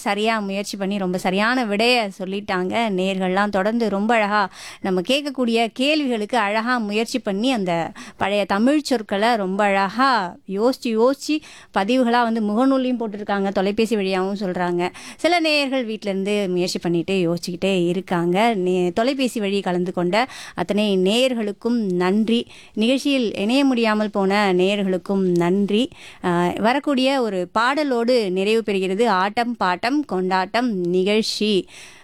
சரியாக முயற்சி பண்ணி ரொம்ப சரியான விடைய சொல்லிட்டாங்க நேர்கள்லாம் தொடர்ந்து ரொம்ப அழகாக நம்ம கேட்கக்கூடிய கேள்விகளுக்கு அழகாக முயற்சி பண்ணி அந்த பழைய தமிழ் சொற்களை ரொம்ப அழகாக யோசித்து யோசித்து பதிவுகளாக வந்து முகநூல்லையும் போட்டிருக்காங்க தொலைபேசி வழியாகவும் சொல்கிறாங்க சில நேயர்கள் வீட்டிலேருந்து முயற்சி பண்ணிட்டு யோசிச்சுக்கிட்டே இருக்காங்க நே தொலைபேசி வழி கலந்து கொண்ட அத்தனை நேயர்களுக்கும் நன்றி நிகழ்ச்சியில் இணைய முடியாமல் போன நேயர்களுக்கும் நன்றி ஆஹ் வரக்கூடிய ஒரு பாடலோடு நிறைவு பெறுகிறது ஆட்டம் பாட்டம் கொண்டாட்டம் நிகழ்ச்சி